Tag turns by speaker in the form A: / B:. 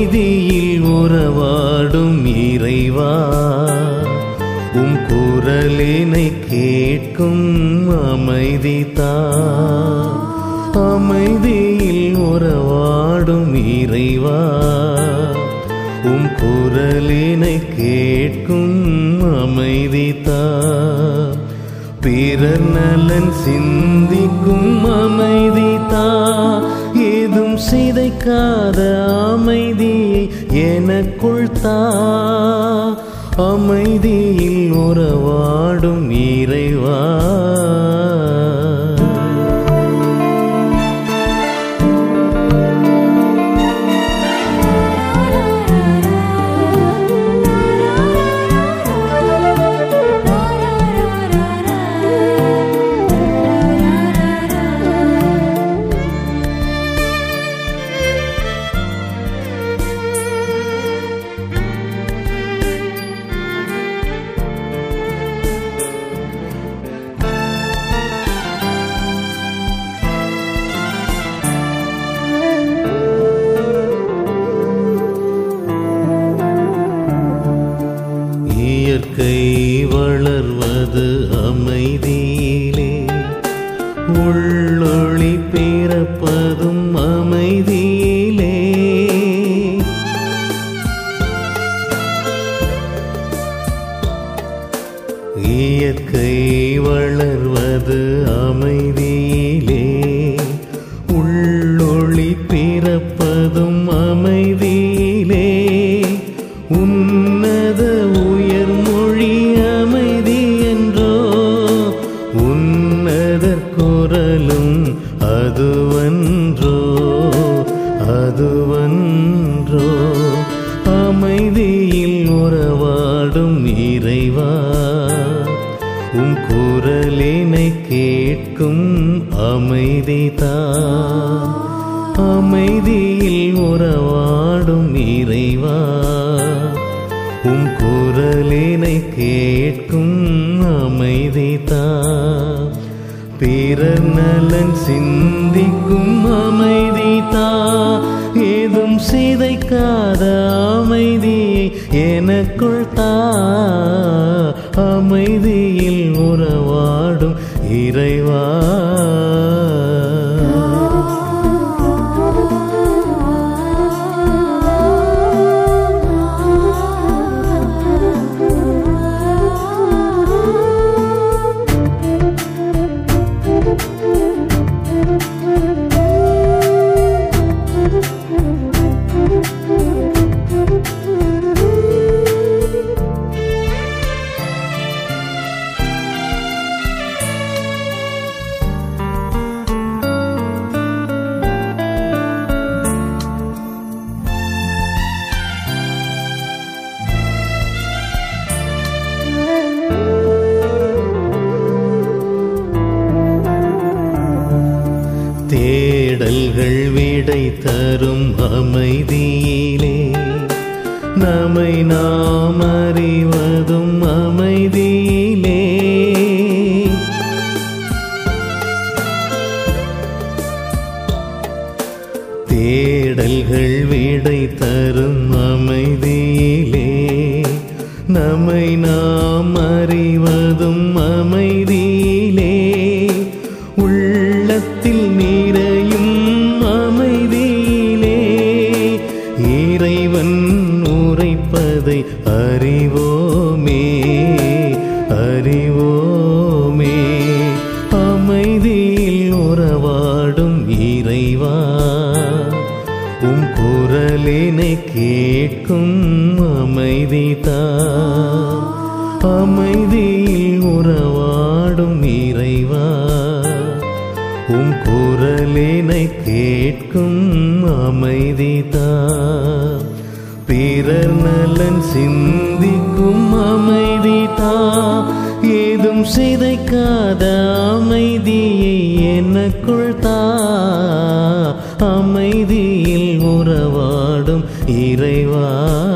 A: அமைதியில் உறவாடும் இறைவா உம் குரலினை கேட்கும் அமைதி தா அமைதியில் உறவாடும் இறைவா உம் குரலினை கேட்கும் அமைதி தா பிறர் நலன் சிந்திக்கும் அமைதி தா ஏதும் சிதைக்காத அமைதியை எனக்குள் தா அமைதியில் உறவாடும் இறைவா இயற்கை வளர்வது அமைதியிலே உள்ளொளி பிறப்பதும் அமைதியிலே இயற்கை வளர்வது அமைதியிலே உள்ளொளி பிறப்பதும் அமைதியிலே உன்னத உயர்மொழி அமைதி என்றோ உன்னதர் குரலும் அதுவன்றோ அதுவன்றோ அமைதியில் உறவாடும் இறைவா உம் குரலினை கேட்கும் அமைதி தா அமைதியில் உறவாடும் இறைவா உம் குரலினை கேட்கும் அமைதி தா பிறர் நலன் சிந்திக்கும் அமைதி தா ஏதும் சிதைக்காத அமைதியை எனக்குள் தா அமைதியில் உறவாடும் இறைவா தேடல்கள் விடை தரும் அமைதியிலே நம்மை நாம் அறிவதும் அமைதியிலே தேடல்கள் விடை தரும் அமைதியிலே நம்மை நாம் அறிவதும் அமைதியிலே உள்ளத்தில் நிறையும் அமைதியிலே இறைவன் உரைப்பதை அறிவோமே அறிவோமே அமைதியில் உறவாடும் இறைவா உம் குரலினை கேட்கும் அமைதி தா அமைதியில் உறவாடும் இறைவா உம் குரலினை கேட்கும் அமைதி தா பிறர் நலன் சிந்திக்கும் அமைதி தா ஏதும் சிதைக்காத அமைதியை எனக்குள் தா அமைதியில் உறவாடும் இறைவா